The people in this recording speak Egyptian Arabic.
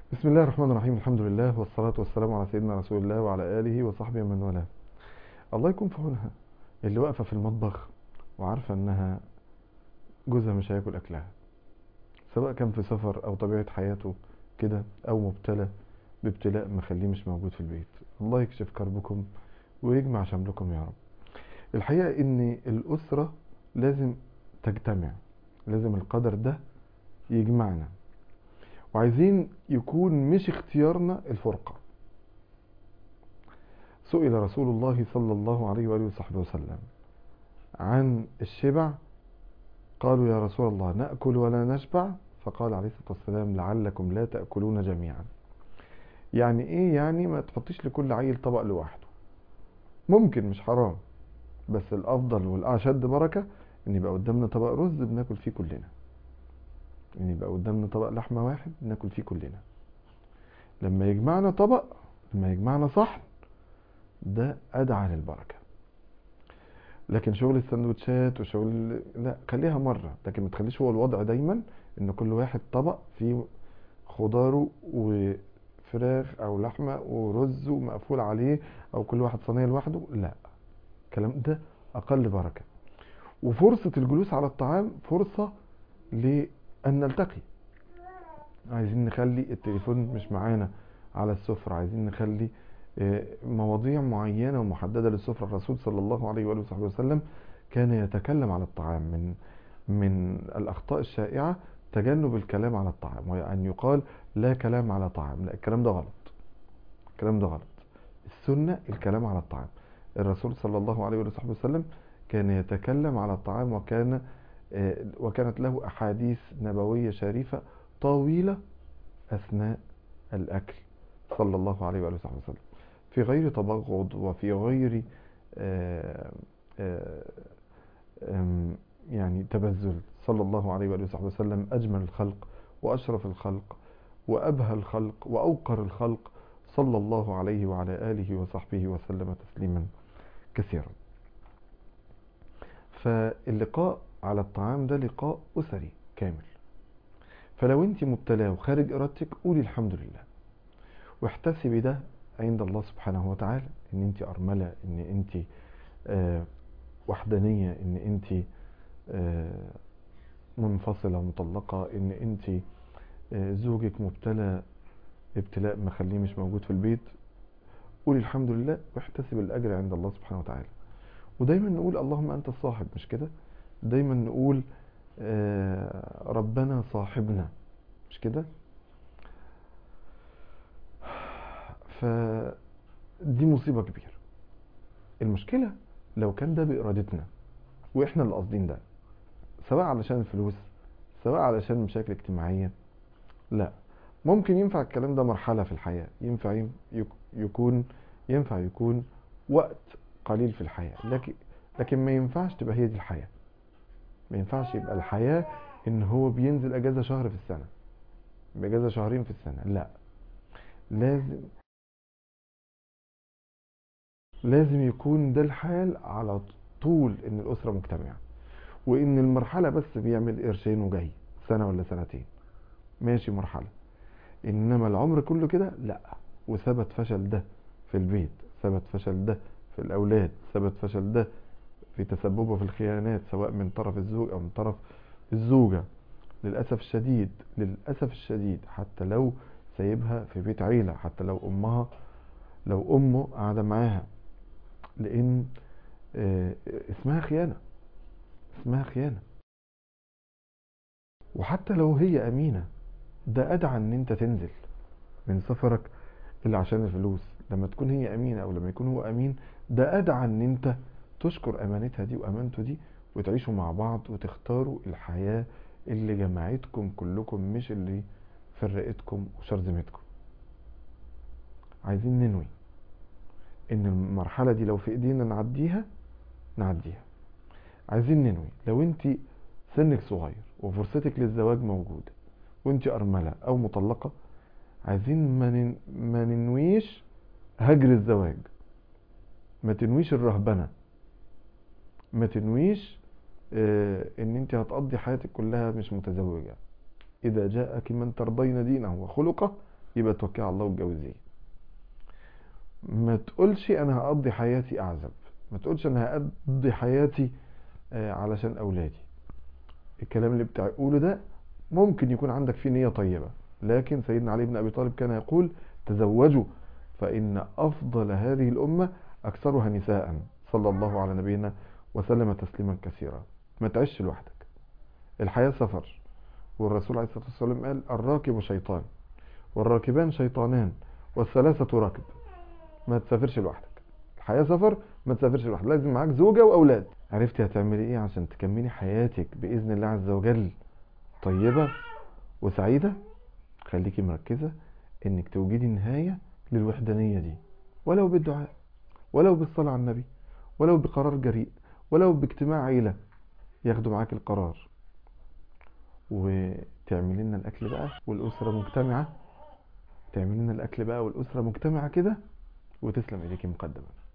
بسم الله الرحمن الرحيم الحمد لله والصلاة والسلام على سيدنا رسول الله وعلى آله وصحبه ومن والاه الله يكون في عونها اللي واقفة في المطبخ وعارفة انها جوزها مش هياكل اكلها سواء كان في سفر او طبيعة حياته كده او مبتلى بابتلاء مخليه مش موجود في البيت الله يكشف كربكم ويجمع شملكم يا رب الحقيقة ان الاسرة لازم تجتمع لازم القدر ده يجمعنا وعايزين يكون مش اختيارنا الفرقة سئل رسول الله صلى الله عليه وآله وصحبه وسلم عن الشبع قالوا يا رسول الله نأكل ولا نشبع فقال عليه الصلاة والسلام لعلكم لا تأكلون جميعا يعني ايه يعني ما تحطيش لكل عيل طبق لوحده ممكن مش حرام بس الافضل والاشد بركة ان يبقى قدامنا طبق رز بناكل فيه كلنا ان يبقى قدامنا طبق لحمة واحد ناكل فيه كلنا لما يجمعنا طبق لما يجمعنا صحن ده ادعى للبركة لكن شغل السندوتشات وشغل لا خليها مرة لكن ما تخليش هو الوضع دايما ان كل واحد طبق فيه خضاره وفراخ او لحمة ورز ومقفول عليه او كل واحد صينية لوحده لا الكلام ده اقل بركة وفرصة الجلوس على الطعام فرصة لأن نلتقي عايزين نخلي التليفون مش معانا على السفرة عايزين نخلي مواضيع معينة ومحددة للسفرة الرسول صلى الله عليه وآله وصحبه وسلم كان يتكلم على الطعام من من الأخطاء الشائعة تجنب الكلام على الطعام وأن يقال لا كلام على طعام لا الكلام ده غلط الكلام ده غلط السنة الكلام على الطعام الرسول صلى الله عليه وآله وصحبه وسلم كان يتكلم على الطعام وكان وكانت له أحاديث نبوية شريفة طويلة أثناء الأكل صلى الله عليه وآله وصحبه وسلم في غير تبغض وفي غير آآ آآ يعني تبذل صلى الله عليه وآله وصحبه وسلم أجمل الخلق وأشرف الخلق وأبهى الخلق وأوقر الخلق صلى الله عليه وعلى آله وصحبه وسلم تسليما كثيرا فاللقاء على الطعام ده لقاء أسري كامل فلو انت مبتلاه وخارج ارادتك قولي الحمد لله واحتسبي ده عند الله سبحانه وتعالى ان انت ارملة ان انت آه وحدانية ان انت آه منفصلة مطلقة ان انت آه زوجك مبتلى ابتلاء مخليه مش موجود في البيت قولي الحمد لله واحتسب الاجر عند الله سبحانه وتعالى ودايما نقول اللهم انت الصاحب مش كده دايما نقول آه ربنا صاحبنا مش كده فدي مصيبة كبيرة المشكلة لو كان ده بإرادتنا وإحنا اللي قاصدين ده سواء علشان الفلوس سواء علشان مشاكل اجتماعية لا ممكن ينفع الكلام ده مرحلة في الحياة ينفع يكون ينفع يكون وقت قليل في الحياة لكن لكن ما ينفعش تبقى هي دي الحياة ما ينفعش يبقى الحياة ان هو بينزل اجازة شهر في السنة باجازة شهرين في السنة لا لازم لازم يكون ده الحال على طول ان الاسرة مجتمعة وان المرحلة بس بيعمل قرشين وجاي سنة ولا سنتين ماشي مرحلة انما العمر كله كده لا وثبت فشل ده في البيت ثبت فشل ده في الاولاد ثبت فشل ده في تسببه في الخيانات سواء من طرف الزوج او من طرف الزوجة للأسف الشديد للأسف الشديد حتى لو سايبها في بيت عيلة حتى لو أمها لو أمه قاعدة معاها لأن اسمها خيانة اسمها خيانة وحتى لو هي أمينة ده أدعى أن أنت تنزل من سفرك اللي عشان الفلوس لما تكون هي أمينة أو لما يكون هو أمين ده أدعى أن أنت تشكر امانتها دي وامانته دي وتعيشوا مع بعض وتختاروا الحياة اللي جمعتكم كلكم مش اللي فرقتكم وشرذمتكم عايزين ننوي ان المرحلة دي لو في ايدينا نعديها نعديها عايزين ننوي لو انت سنك صغير وفرصتك للزواج موجودة وانت ارملة او مطلقة عايزين ما, ما ننويش هجر الزواج ما تنويش الرهبنه ما تنويش اه ان انت هتقضي حياتك كلها مش متزوجة اذا جاءك من ترضين دينه وخلقه يبقى توكل على الله واتجوزيه ما تقولش انا هقضي حياتي اعزب ما تقولش انا هقضي حياتي آه، علشان اولادي الكلام اللي بتقوله ده ممكن يكون عندك فيه نية طيبة لكن سيدنا علي بن ابي طالب كان يقول تزوجوا فان افضل هذه الامة اكثرها نساء صلى الله على نبينا وسلم تسليما كثيرا ما تعيش لوحدك الحياة سفر والرسول عليه الصلاة والسلام قال الراكب شيطان والراكبان شيطانان والثلاثة راكب ما تسافرش لوحدك الحياة سفر ما تسافرش لوحدك لازم معاك زوجة وأولاد عرفتي هتعملي ايه عشان تكملي حياتك بإذن الله عز وجل طيبة وسعيدة خليكي مركزة انك توجدي نهاية للوحدانية دي ولو بالدعاء ولو بالصلاة على النبي ولو بقرار جريء ولو باجتماع عيلة ياخدوا معاك القرار وتعملي لنا الاكل بقى والاسره مجتمعه تعملي لنا الاكل بقى والاسره مجتمعه كده وتسلم ايديكي مقدما